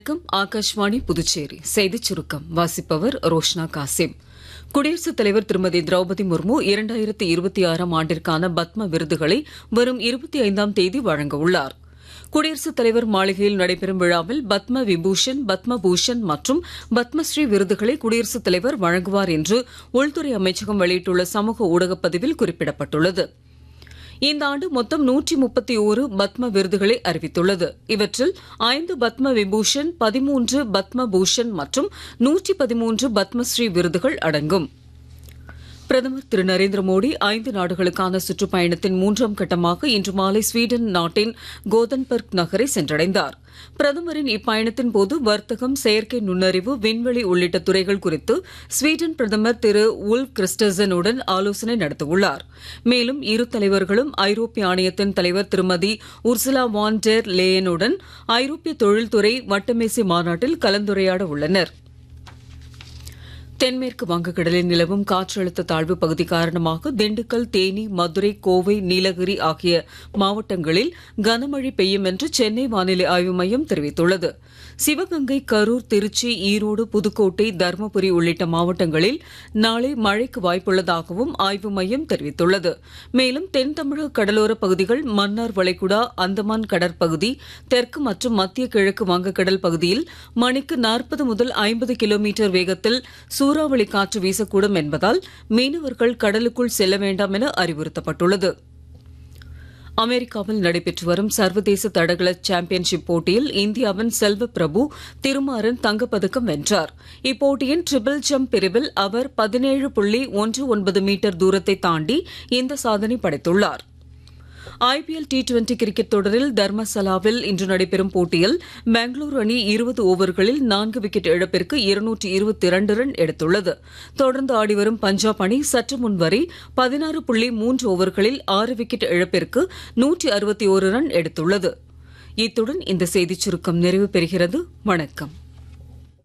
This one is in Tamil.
வணக்கம் ஆகாஷ்வாணி புதுச்சேரி செய்திச் சுருக்கம் வாசிப்பவர் ரோஷ்னா காசிம் குடியரசுத் தலைவர் திருமதி திரௌபதி முர்மு இரண்டாயிரத்தி இருபத்தி ஆறாம் ஆண்டிற்கான பத்ம விருதுகளை வரும் இருபத்தி ஐந்தாம் தேதி வழங்க உள்ளார் குடியரசுத் தலைவர் மாளிகையில் நடைபெறும் விழாவில் பத்ம விபூஷன் பத்ம பூஷன் மற்றும் பத்மஸ்ரீ விருதுகளை குடியரசுத் தலைவர் வழங்குவார் என்று உள்துறை அமைச்சகம் வெளியிட்டுள்ள சமூக ஊடகப் பதிவில் குறிப்பிடப்பட்டுள்ளது இந்த ஆண்டு மொத்தம் நூற்றி முப்பத்தி ஓரு பத்ம விருதுகளை அறிவித்துள்ளது இவற்றில் ஐந்து பத்ம விபூஷன் பதிமூன்று பத்ம பூஷன் மற்றும் நூற்றி பதிமூன்று பத்மஸ்ரீ விருதுகள் அடங்கும் பிரதமர் திரு நரேந்திர மோடி ஐந்து நாடுகளுக்கான சுற்றுப்பயணத்தின் மூன்றாம் கட்டமாக இன்று மாலை ஸ்வீடன் நாட்டின் கோதன்பர்க் நகரை சென்றடைந்தார் பிரதமரின் இப்பயணத்தின் போது வர்த்தகம் செயற்கை நுண்ணறிவு விண்வெளி உள்ளிட்ட துறைகள் குறித்து ஸ்வீடன் பிரதமர் திரு உல்ஃப் கிறிஸ்டசனுடன் ஆலோசனை நடத்தவுள்ளார் மேலும் இரு தலைவர்களும் ஐரோப்பிய ஆணையத்தின் தலைவர் திருமதி உர்சுலா வான் டெர் லேயனுடன் ஐரோப்பிய தொழில்துறை வட்டமேசை மாநாட்டில் கலந்துரையாட உள்ளனர் தென்மேற்கு வங்கக்கடலில் நிலவும் காற்றழுத்த தாழ்வு பகுதி காரணமாக திண்டுக்கல் தேனி மதுரை கோவை நீலகிரி ஆகிய மாவட்டங்களில் கனமழை பெய்யும் என்று சென்னை வானிலை ஆய்வு மையம் தெரிவித்துள்ளது சிவகங்கை கரூர் திருச்சி ஈரோடு புதுக்கோட்டை தருமபுரி உள்ளிட்ட மாவட்டங்களில் நாளை மழைக்கு வாய்ப்புள்ளதாகவும் ஆய்வு மையம் தெரிவித்துள்ளது மேலும் தென் தமிழக கடலோர பகுதிகள் மன்னார் வளைகுடா அந்தமான் கடற்பகுதி தெற்கு மற்றும் மத்திய கிழக்கு வங்கக்கடல் பகுதியில் மணிக்கு நாற்பது முதல் ஐம்பது கிலோமீட்டர் வேகத்தில் சூறாவளி காற்று வீசக்கூடும் என்பதால் மீனவர்கள் கடலுக்குள் செல்ல வேண்டாம் என அறிவுறுத்தப்பட்டுள்ளது அமெரிக்காவில் நடைபெற்று வரும் சர்வதேச தடகள சாம்பியன்ஷிப் போட்டியில் இந்தியாவின் செல்வ பிரபு திருமாறன் தங்கப்பதக்கம் வென்றார் இப்போட்டியின் ட்ரிபிள் ஜம்ப் பிரிவில் அவர் பதினேழு புள்ளி ஒன்று ஒன்பது மீட்டர் தூரத்தை தாண்டி இந்த சாதனை படைத்துள்ளார் ஐபிஎல் டி டுவெண்டி கிரிக்கெட் தொடரில் தர்மசலாவில் இன்று நடைபெறும் போட்டியில் பெங்களூரு அணி இருபது ஓவர்களில் நான்கு விக்கெட் இழப்பிற்கு இருநூற்றி இருபத்தி இரண்டு ரன் எடுத்துள்ளது தொடர்ந்து ஆடிவரும் பஞ்சாப் அணி சற்று முன் வரை பதினாறு புள்ளி மூன்று ஓவர்களில் ஆறு விக்கெட் இழப்பிற்கு நூற்றி அறுபத்தி ஒரு ரன் எடுத்துள்ளது இத்துடன் இந்த செய்திச் சுருக்கம் நிறைவு பெறுகிறது வணக்கம்